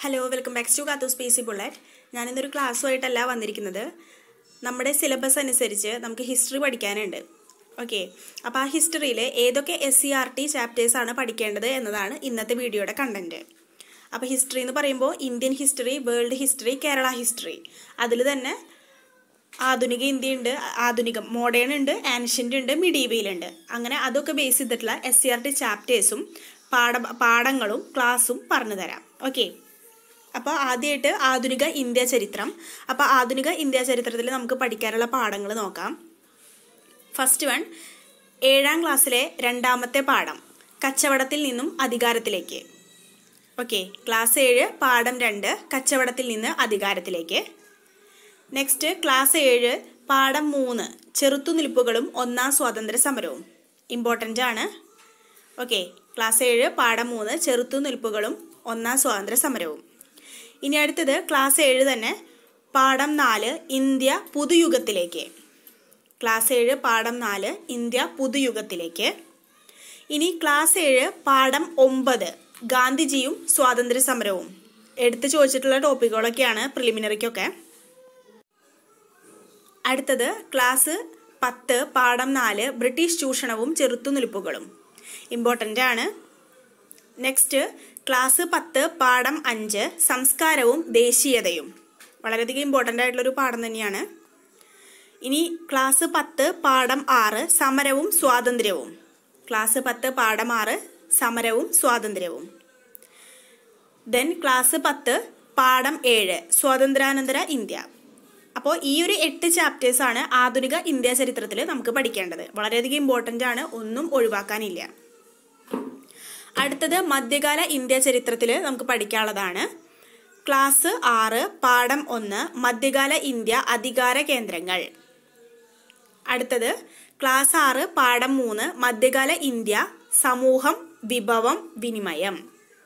hello welcome back to കാത്തു സ്പേസി ബുള്ളറ്റ് ഞാനിന്നൊരു ക്ലാസ്സുമായിട്ടല്ല വന്നിരിക്കുന്നത് നമ്മുടെ സിലബസ് അനുസരിച്ച് നമുക്ക് ഹിസ്റ്ററി പഠിക്കാനുണ്ട് ഓക്കെ അപ്പോൾ ആ ഹിസ്റ്ററിയിൽ ഏതൊക്കെ എസ് സി ആർ ടി ചാപ്റ്റേഴ്സാണ് പഠിക്കേണ്ടത് എന്നതാണ് ഇന്നത്തെ വീഡിയോയുടെ കണ്ടന്റ് അപ്പോൾ ഹിസ്റ്ററി എന്ന് പറയുമ്പോൾ Indian history world history Kerala history അതിൽ തന്നെ ആധുനിക ഇന്ത്യ ഉണ്ട് ആധുനികം മോഡേൺ ഉണ്ട് ആൻഷ്യൻ്റ് ഉണ്ട് മിഡീവിയൽ ഉണ്ട് അങ്ങനെ അതൊക്കെ ബേസ് ചെയ്തിട്ടുള്ള എസ് സി ആർ ടി ചാപ്റ്റേഴ്സും പാഠ പാഠങ്ങളും ക്ലാസ്സും പറഞ്ഞു തരാം ഓക്കെ അപ്പോൾ ആദ്യമായിട്ട് ആധുനിക ഇന്ത്യ ചരിത്രം അപ്പോൾ ആധുനിക ഇന്ത്യ ചരിത്രത്തിൽ നമുക്ക് പഠിക്കാനുള്ള പാഠങ്ങൾ നോക്കാം ഫസ്റ്റ് വൺ ഏഴാം ക്ലാസ്സിലെ രണ്ടാമത്തെ പാഠം കച്ചവടത്തിൽ നിന്നും അധികാരത്തിലേക്ക് ഓക്കെ ക്ലാസ് ഏഴ് പാഠം രണ്ട് കച്ചവടത്തിൽ നിന്ന് അധികാരത്തിലേക്ക് നെക്സ്റ്റ് ക്ലാസ് ഏഴ് പാഠം മൂന്ന് ചെറുത്തുനിൽപ്പുകളും ഒന്നാം സ്വാതന്ത്ര്യ സമരവും ഇമ്പോർട്ടൻ്റ് ആണ് ഓക്കെ ക്ലാസ് ഏഴ് പാഠം മൂന്ന് ചെറുത്തുനിൽപ്പുകളും ഒന്നാം സ്വാതന്ത്ര്യ സമരവും ഇനി അടുത്തത് ക്ലാസ് ഏഴ് തന്നെ പാഠം നാല് ഇന്ത്യ പുതുയുഗത്തിലേക്ക് ക്ലാസ് ഏഴ് പാഠം നാല് ഇന്ത്യ പുതുയുഗത്തിലേക്ക് ഇനി ക്ലാസ് ഏഴ് പാഠം ഒമ്പത് ഗാന്ധിജിയും സ്വാതന്ത്ര്യ സമരവും എടുത്തു ചോദിച്ചിട്ടുള്ള ടോപ്പിക്കുകളൊക്കെയാണ് പ്രിലിമിനറിക്കൊക്കെ അടുത്തത് ക്ലാസ് പത്ത് പാഠം നാല് ബ്രിട്ടീഷ് ചൂഷണവും ചെറുത്തുനിൽപ്പുകളും ഇമ്പോർട്ടൻ്റ് ആണ് നെക്സ്റ്റ് ക്ലാസ് പത്ത് പാഠം അഞ്ച് സംസ്കാരവും ദേശീയതയും വളരെയധികം ഇമ്പോർട്ടൻ്റ് ആയിട്ടുള്ളൊരു പാഠം തന്നെയാണ് ഇനി ക്ലാസ് പത്ത് പാഠം ആറ് സമരവും സ്വാതന്ത്ര്യവും ക്ലാസ് പത്ത് പാഠം ആറ് സമരവും സ്വാതന്ത്ര്യവും ദെൻ ക്ലാസ് പത്ത് പാഠം ഏഴ് സ്വാതന്ത്ര്യാനന്തര ഇന്ത്യ അപ്പോൾ ഈ ഒരു എട്ട് ചാപ്റ്റേഴ്സ് ആണ് ആധുനിക ഇന്ത്യ ചരിത്രത്തിൽ നമുക്ക് പഠിക്കേണ്ടത് വളരെയധികം ഇമ്പോർട്ടൻ്റ് ആണ് ഒന്നും ഒഴിവാക്കാനില്ല അടുത്തത് മധ്യകാല ഇന്ത്യ ചരിത്രത്തിൽ നമുക്ക് പഠിക്കാനുള്ളതാണ് ക്ലാസ് ആറ് പാഠം ഒന്ന് മധ്യകാല ഇന്ത്യ അധികാര കേന്ദ്രങ്ങൾ അടുത്തത് ക്ലാസ് ആറ് പാഠം മൂന്ന് മധ്യകാല ഇന്ത്യ സമൂഹം വിഭവം വിനിമയം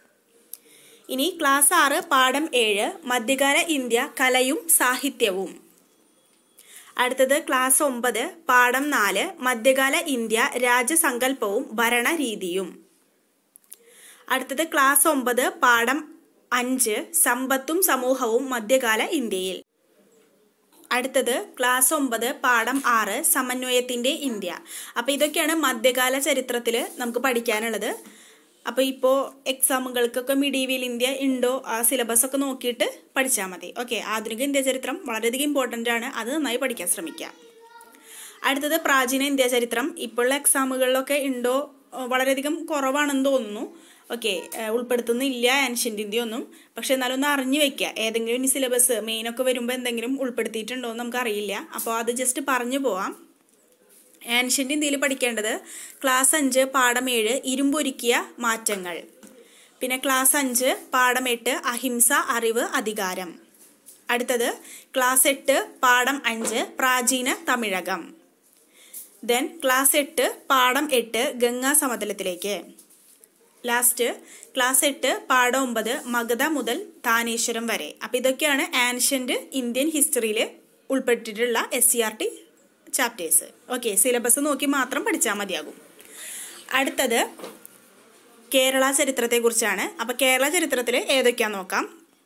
ഇനി ക്ലാസ് ആറ് പാഠം ഏഴ് മധ്യകാല ഇന്ത്യ കലയും സാഹിത്യവും അടുത്തത് ക്ലാസ് ഒമ്പത് പാഠം നാല് മധ്യകാല ഇന്ത്യ രാജസങ്കല്പവും ഭരണരീതിയും അടുത്തത് ക്ലാസ് ഒമ്പത് പാഠം അഞ്ച് സമ്പത്തും സമൂഹവും മധ്യകാല ഇന്ത്യയിൽ അടുത്തത് ക്ലാസ് ഒമ്പത് പാഠം ആറ് സമന്വയത്തിന്റെ ഇന്ത്യ അപ്പോൾ ഇതൊക്കെയാണ് മധ്യകാല ചരിത്രത്തിൽ നമുക്ക് പഠിക്കാനുള്ളത് അപ്പോൾ ഇപ്പോൾ എക്സാമുകൾക്കൊക്കെ മിഡീവിയൽ ഇന്ത്യ ഉണ്ടോ ആ സിലബസ് ഒക്കെ നോക്കിയിട്ട് പഠിച്ചാൽ മതി ഓക്കെ ആധുനിക ഇന്ത്യ ചരിത്രം വളരെയധികം ഇമ്പോർട്ടൻ്റ് ആണ് അത് നന്നായി പഠിക്കാൻ ശ്രമിക്കുക അടുത്തത് പ്രാചീന ഇന്ത്യ ചരിത്രം ഇപ്പോഴുള്ള എക്സാമുകളിലൊക്കെ ഉണ്ടോ വളരെയധികം കുറവാണെന്ന് തോന്നുന്നു ഓക്കെ ഉൾപ്പെടുത്തുന്നില്ല ആൻഷ്യൻ്റ് ഇന്ത്യ ഒന്നും പക്ഷെ എന്നാലും ഒന്ന് അറിഞ്ഞു വെക്കുക ഏതെങ്കിലും ഇനി സിലബസ് മെയിനൊക്കെ വരുമ്പോൾ എന്തെങ്കിലും ഉൾപ്പെടുത്തിയിട്ടുണ്ടോ എന്ന് നമുക്ക് അറിയില്ല അപ്പോൾ അത് ജസ്റ്റ് പറഞ്ഞു പോവാം ആൻഷ്യൻ്റ് ഇന്ത്യയിൽ പഠിക്കേണ്ടത് ക്ലാസ് അഞ്ച് പാഠം ഏഴ് ഇരുമ്പൊരുക്കിയ മാറ്റങ്ങൾ പിന്നെ ക്ലാസ് അഞ്ച് പാഠം എട്ട് അഹിംസ അറിവ് അധികാരം അടുത്തത് ക്ലാസ് എട്ട് പാഠം അഞ്ച് പ്രാചീന തമിഴകം ദെൻ ക്ലാസ് എട്ട് പാഠം എട്ട് ഗംഗാ സമതലത്തിലേക്ക് ലാസ്റ്റ് ക്ലാസ് എട്ട് പാഠം ഒമ്പത് മഗധ മുതൽ താനേശ്വരം വരെ അപ്പം ഇതൊക്കെയാണ് ആൻഷ്യൻ്റ് ഇന്ത്യൻ ഹിസ്റ്ററിയിൽ ഉൾപ്പെട്ടിട്ടുള്ള S C R T chapters okay syllabus നോക്കി മാത്രം പഠിച്ചാൽ മതിയാകും അടുത്തത് കേരള ചരിത്രത്തെക്കുറിച്ചാണ് അപ്പം കേരള ചരിത്രത്തിൽ ഏതൊക്കെയാന്ന് നോക്കാം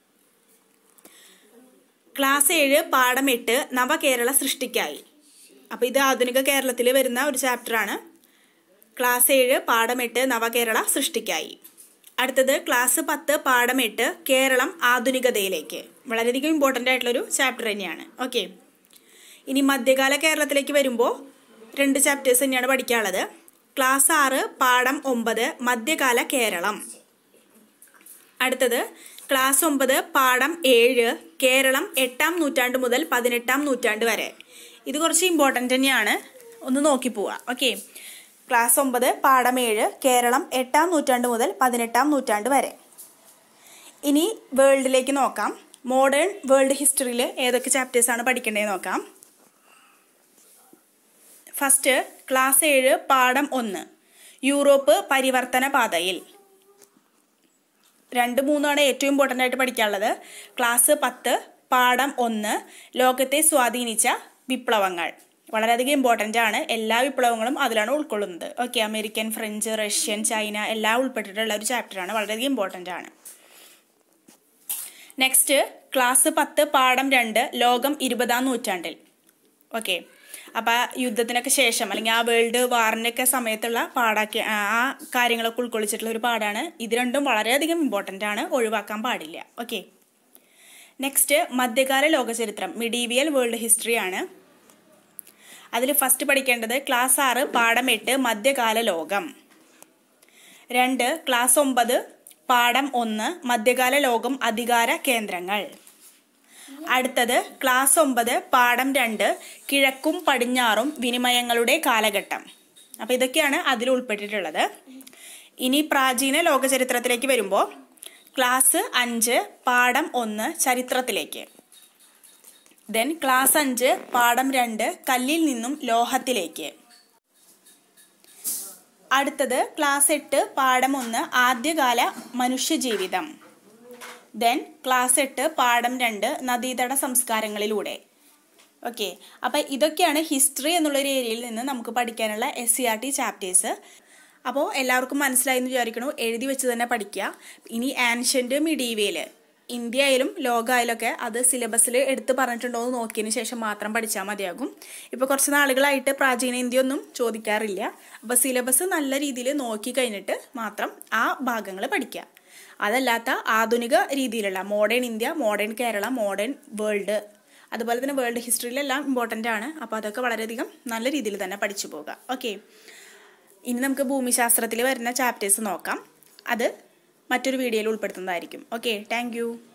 ക്ലാസ് ഏഴ് പാഠം എട്ട് നവകേരള സൃഷ്ടിക്കായി അപ്പോൾ ഇത് ആധുനിക കേരളത്തിൽ വരുന്ന ഒരു ചാപ്റ്ററാണ് ക്ലാസ് ഏഴ് പാഠം എട്ട് നവകേരള സൃഷ്ടിക്കായി അടുത്തത് ക്ലാസ് പത്ത് പാഠം എട്ട് കേരളം ആധുനികതയിലേക്ക് വളരെയധികം ഇമ്പോർട്ടൻ്റ് ആയിട്ടുള്ളൊരു ചാപ്റ്റർ തന്നെയാണ് ഓക്കെ ഇനി മധ്യകാല കേരളത്തിലേക്ക് വരുമ്പോൾ രണ്ട് ചാപ്റ്റേഴ്സ് തന്നെയാണ് പഠിക്കാനുള്ളത് ക്ലാസ് ആറ് പാഠം ഒമ്പത് മധ്യകാല കേരളം അടുത്തത് ക്ലാസ് ഒമ്പത് പാഠം ഏഴ് കേരളം എട്ടാം നൂറ്റാണ്ട് മുതൽ പതിനെട്ടാം നൂറ്റാണ്ട് വരെ ഇത് കുറച്ച് ഇമ്പോർട്ടൻ്റ് തന്നെയാണ് ഒന്ന് നോക്കി പോവുക ഓക്കെ ക്ലാസ് ഒമ്പത് പാഠം ഏഴ് കേരളം എട്ടാം നൂറ്റാണ്ട് മുതൽ പതിനെട്ടാം നൂറ്റാണ്ട് വരെ ഇനി വേൾഡിലേക്ക് നോക്കാം മോഡേൺ വേൾഡ് ഹിസ്റ്ററിയിൽ ഏതൊക്കെ ചാപ്റ്റേഴ്സാണ് പഠിക്കേണ്ടതെന്ന് നോക്കാം ഫസ്റ്റ് ക്ലാസ് ഏഴ് പാഠം ഒന്ന് യൂറോപ്പ് പരിവർത്തന പാതയിൽ രണ്ട് മൂന്നാണ് ഏറ്റവും ഇമ്പോർട്ടൻ്റ് ആയിട്ട് പഠിക്കാനുള്ളത് ക്ലാസ് പത്ത് പാഠം ഒന്ന് ലോകത്തെ സ്വാധീനിച്ച വിപ്ലവങ്ങൾ വളരെയധികം ഇമ്പോർട്ടൻ്റ് ആണ് എല്ലാ വിപ്ലവങ്ങളും അതിലാണ് ഉൾക്കൊള്ളുന്നത് okay American French Russian China എല്ലാം ഉൾപ്പെട്ടിട്ടുള്ള ഒരു ചാപ്റ്ററാണ് വളരെയധികം ഇമ്പോർട്ടൻ്റ് ആണ് നെക്സ്റ്റ് ക്ലാസ് പത്ത് പാഠം രണ്ട് ലോകം ഇരുപതാം നൂറ്റാണ്ടിൽ ഓക്കെ അപ്പോൾ യുദ്ധത്തിനൊക്കെ ശേഷം അല്ലെങ്കിൽ ആ വേൾഡ് വാറിൻ്റെയൊക്കെ സമയത്തുള്ള പാടാക്കി ആ കാര്യങ്ങളൊക്കെ ഉൾക്കൊള്ളിച്ചിട്ടുള്ള ഒരു പാടാണ് ഇത് രണ്ടും വളരെയധികം ഇമ്പോർട്ടൻ്റ് ആണ് ഒഴിവാക്കാൻ പാടില്ല ഓക്കെ നെക്സ്റ്റ് മധ്യകാല ലോകചരിത്രം മിഡീവിയൽ വേൾഡ് ഹിസ്റ്ററി ആണ് അതിൽ ഫസ്റ്റ് പഠിക്കേണ്ടത് ക്ലാസ് ആറ് പാഠം എട്ട് മധ്യകാല ലോകം രണ്ട് ക്ലാസ് ഒമ്പത് പാഠം ഒന്ന് മധ്യകാല ലോകം അധികാര കേന്ദ്രങ്ങൾ അടുത്തത് ക്ലാസ് ഒമ്പത് പാഠം രണ്ട് കിഴക്കും പടിഞ്ഞാറും വിനിമയങ്ങളുടെ കാലഘട്ടം അപ്പോൾ ഇതൊക്കെയാണ് അതിൽ ഉൾപ്പെട്ടിട്ടുള്ളത് ഇനി പ്രാചീന ലോകചരിത്രത്തിലേക്ക് വരുമ്പോൾ ക്ലാസ് അഞ്ച് പാഠം ഒന്ന് ചരിത്രത്തിലേക്ക് ദെൻ ക്ലാസ് അഞ്ച് പാഠം രണ്ട് കല്ലിൽ നിന്നും ലോഹത്തിലേക്ക് അടുത്തത് ക്ലാസ് എട്ട് പാഠം ഒന്ന് ആദ്യകാല മനുഷ്യജീവിതം ദെൻ ക്ലാസ് എട്ട് പാഠം രണ്ട് നദീതട സംസ്കാരങ്ങളിലൂടെ ഓക്കെ അപ്പം ഇതൊക്കെയാണ് ഹിസ്റ്ററി എന്നുള്ളൊരു ഏരിയയിൽ നിന്ന് നമുക്ക് പഠിക്കാനുള്ള S C R T chapters അപ്പോൾ എല്ലാവർക്കും മനസ്സിലായി എന്ന് വിചാരിക്കണു എഴുതി വെച്ച് തന്നെ പഠിക്കുക ഇനി ആൻഷ്യൻ്റ് മിഡീവിയൽ ഇന്ത്യ ആയാലും ലോകമായാലും ഒക്കെ അത് സിലബസിൽ എടുത്ത് പറഞ്ഞിട്ടുണ്ടോ എന്ന് നോക്കിയതിന് ശേഷം മാത്രം പഠിച്ചാൽ മതിയാകും ഇപ്പോൾ കുറച്ച് നാളുകളായിട്ട് പ്രാചീന ഇന്ത്യ ഒന്നും ചോദിക്കാറില്ല അപ്പോൾ സിലബസ് നല്ല രീതിയിൽ നോക്കി കഴിഞ്ഞിട്ട് മാത്രം ആ ഭാഗങ്ങൾ പഠിക്കുക അതല്ലാത്ത ആധുനിക രീതിയിലുള്ള modern India modern Kerala modern world അതുപോലെ തന്നെ വേൾഡ് ഹിസ്റ്ററിയിലെല്ലാം ഇമ്പോർട്ടൻ്റ് ആണ് അപ്പോൾ അതൊക്കെ വളരെയധികം നല്ല രീതിയിൽ തന്നെ പഠിച്ചു പോകുക ഓക്കെ ഇനി നമുക്ക് ഭൂമിശാസ്ത്രത്തിൽ വരുന്ന ചാപ്റ്റേഴ്സ് നോക്കാം അത് മറ്റൊരു വീഡിയോയിൽ ഉൾപ്പെടുത്തുന്നതായിരിക്കും ഓക്കെ താങ്ക്